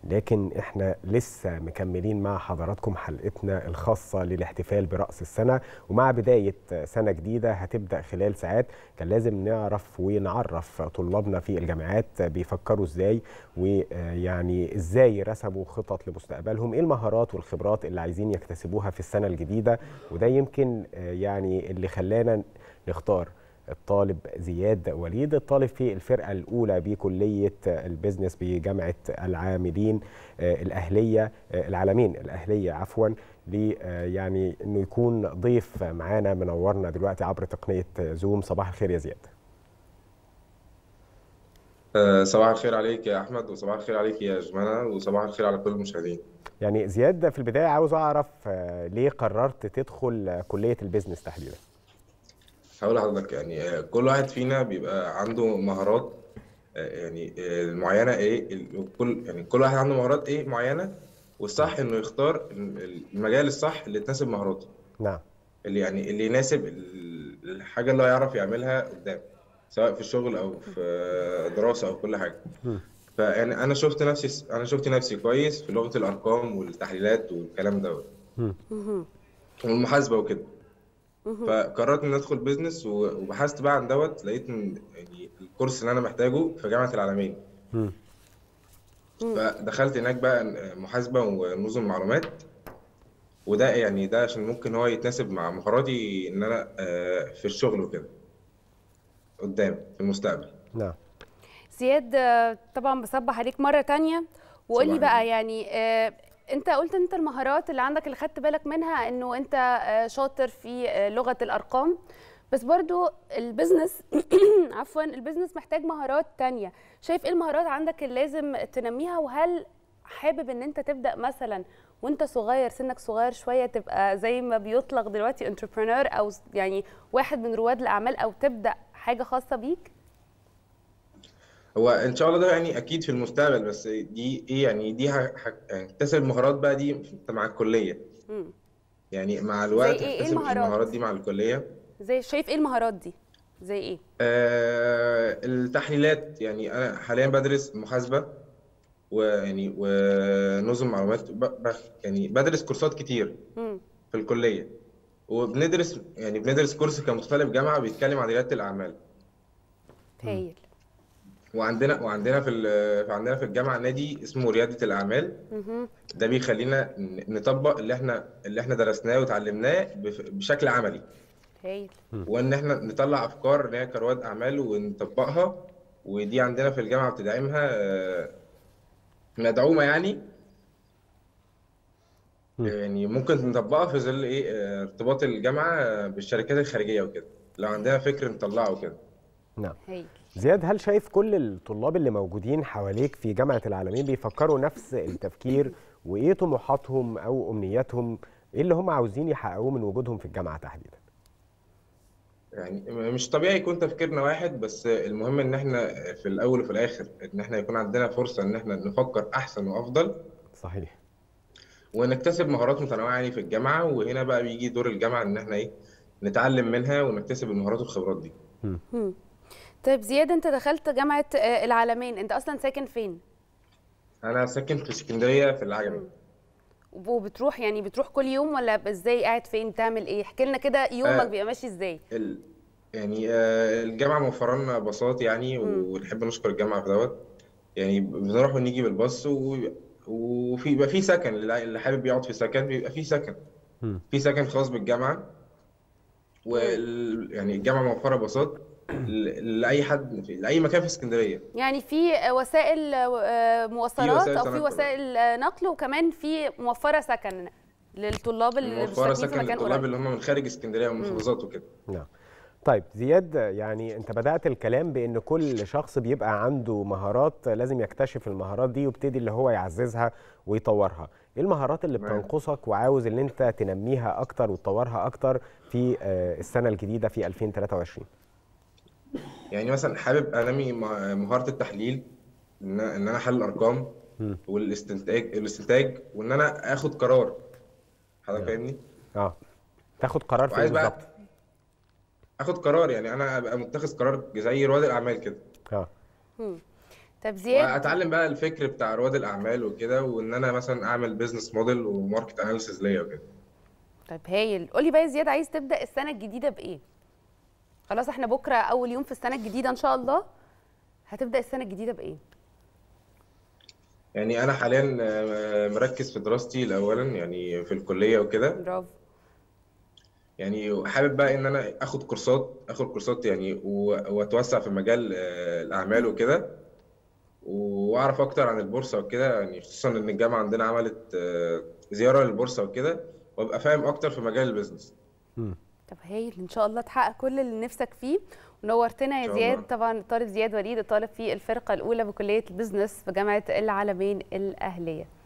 لكن احنا لسه مكملين مع حضراتكم حلقتنا الخاصة للاحتفال برأس السنة ومع بداية سنة جديدة هتبدأ خلال ساعات كان لازم نعرف ونعرف طلابنا في الجامعات بيفكروا ازاي ويعني ازاي رسموا خطط لمستقبلهم ايه المهارات والخبرات اللي عايزين يكتسبوها في السنة الجديدة وده يمكن يعني اللي خلانا نختار الطالب زياد وليد الطالب في الفرقة الأولى بكلية البيزنس بجامعة العاملين الأهلية العالمين الأهلية عفوا لي يعني أنه يكون ضيف معانا منورنا دلوقتي عبر تقنية زوم صباح الخير يا زياد صباح الخير عليك يا أحمد وصباح الخير عليك يا جمانة وصباح الخير على كل المشاهدين يعني زياد في البداية عاوز أعرف ليه قررت تدخل كلية البيزنس تحديداً هقول لحضرتك يعني كل واحد فينا بيبقى عنده مهارات يعني معينه ايه كل يعني كل واحد عنده مهارات ايه معينه والصح انه يختار المجال الصح اللي تناسب مهاراته نعم اللي يعني اللي يناسب الحاجه اللي هو يعرف يعملها قدام سواء في الشغل او في دراسه او كل حاجه فيعني انا شفت نفسي انا شفت نفسي كويس في لغه الارقام والتحليلات والكلام دوت والمحاسبه وكده فقررت ان ادخل بيزنس وبحثت بقى عن دوت لقيت ان يعني الكورس اللي انا محتاجه في جامعه العالمين فدخلت هناك بقى محاسبه ونظم معلومات وده يعني ده عشان ممكن هو يتناسب مع مهاراتي ان انا في الشغل وكده قدام في المستقبل نعم زياد طبعا بصبح عليك مره تانية وقول لي بقى يعني انت قلت انت المهارات اللي عندك اللي خدت بالك منها انه انت شاطر في لغه الارقام بس برضو البيزنس عفوا البيزنس محتاج مهارات تانية شايف ايه المهارات عندك اللي لازم تنميها وهل حابب ان انت تبدا مثلا وانت صغير سنك صغير شويه تبقى زي ما بيطلق دلوقتي انتربرينور او يعني واحد من رواد الاعمال او تبدا حاجه خاصه بيك هو ان شاء الله ده يعني اكيد في المستقبل بس دي ايه يعني دي هكتسب المهارات بقى دي مع الكليه مم. يعني مع الوقت زي إيه؟ إيه هكتسب المهارات؟ المهارات دي مع الكليه زي شايف ايه المهارات دي زي ايه آه التحليلات يعني انا حاليا بدرس محاسبه ويعني ونظم معلومات ب- ب- يعني بدرس كورسات كتير مم. في الكليه وبندرس يعني بندرس كورس كمختلف جامعه بيتكلم عن رياده الاعمال هايل وعندنا وعندنا في ال- في عندنا في الجامعه نادي اسمه رياده الاعمال مهم. ده بيخلينا ن- نطبق اللي احنا اللي احنا درسناه وتعلمناه بف- بشكل عملي هايل وان احنا نطلع افكار ان هي كرواد اعمال ونطبقها ودي عندنا في الجامعه بتدعمها آه، مدعومه يعني يعني ممكن نطبقها في ظل ايه آه، ارتباط الجامعه آه، بالشركات الخارجيه وكده لو عندنا فكر نطلعه كده نعم هايل زياد هل شايف كل الطلاب اللي موجودين حواليك في جامعة العالمين بيفكروا نفس التفكير وإيه طموحاتهم أو أمنياتهم إيه اللي هم عاوزين يحققوه من وجودهم في الجامعة تحديدا؟ يعني مش طبيعي يكون تفكيرنا واحد بس المهم ان احنا في الاول وفي الاخر ان احنا يكون عندنا فرصه ان احنا نفكر احسن وافضل صحيح ونكتسب مهارات متنوعه يعني في الجامعه وهنا بقى بيجي دور الجامعه ان احنا ايه نتعلم منها ونكتسب المهارات والخبرات دي مم. طيب زياد انت دخلت جامعه آه، العالمين انت اصلا ساكن فين انا ساكن في اسكندريه في العجمي وبتروح يعني بتروح كل يوم ولا ازاي قاعد فين تعمل ايه احكي لنا كده يومك آه. بيبقى ماشي ازاي ال... يعني آه، الجامعه موفره لنا باصات يعني ونحب نشكر الجامعه في دوت يعني بنروح ونيجي بالباص و... وفي يبقى في سكن اللي اللي حابب يقعد في سكن بيبقى في سكن مم. في سكن خاص بالجامعه وال... يعني الجامعه موفره باصات ل- لاي حد في لاي مكان في اسكندريه يعني في آه، وسائل آه، مواصلات وسائل او في تنقل. وسائل آه، نقل وكمان في موفره سكن للطلاب اللي مش موفره ساكنين في سكن مكان للطلاب قريب اللي هم من خارج اسكندريه والمحافظات وكده نعم طيب زياد يعني انت بدأت الكلام بان كل شخص بيبقى عنده مهارات لازم يكتشف المهارات دي ويبتدي اللي هو يعززها ويطورها ايه المهارات اللي تمام. بتنقصك وعاوز ان انت تنميها اكتر وتطورها اكتر في آه، السنة الجديدة في 2023 يعني مثلا حابب انمي مه- مهاره التحليل ان ان انا احلل ارقام مم. والاستنتاج الاستنتاج وان انا اخد قرار حضرتك فاهمني اه تاخد قرار في ايه وعايز بقى بالظبط اخد قرار يعني انا ابقى متخذ قرار زي رواد الاعمال كده اه مم. طب زياد واتعلم بقى الفكر بتاع رواد الاعمال وكده وان انا مثلا اعمل بيزنس موديل وماركت اناليسيز ليا وكده طيب هايل قولي بقى يا زياد عايز تبدا السنه الجديده بايه خلاص احنا بكره اول يوم في السنه الجديده ان شاء الله هتبدا السنه الجديده بايه يعني انا حاليا آه، مركز في دراستي اولا يعني في الكليه وكده برافو يعني حابب بقى ان انا اخد كورسات اخد كورسات يعني و- واتوسع في مجال آه، الاعمال وكده واعرف اكتر عن البورصه وكده يعني خصوصا ان الجامعه عندنا عملت آه، زياره للبورصه وكده وابقى فاهم اكتر في مجال البيزنس طب هايل ان شاء الله تحقق كل اللي نفسك فيه ونورتنا إن يا شاء زياد الله. طبعا الطالب زياد وليد الطالب في الفرقه الاولى بكليه البيزنس في جامعه العالمين الاهليه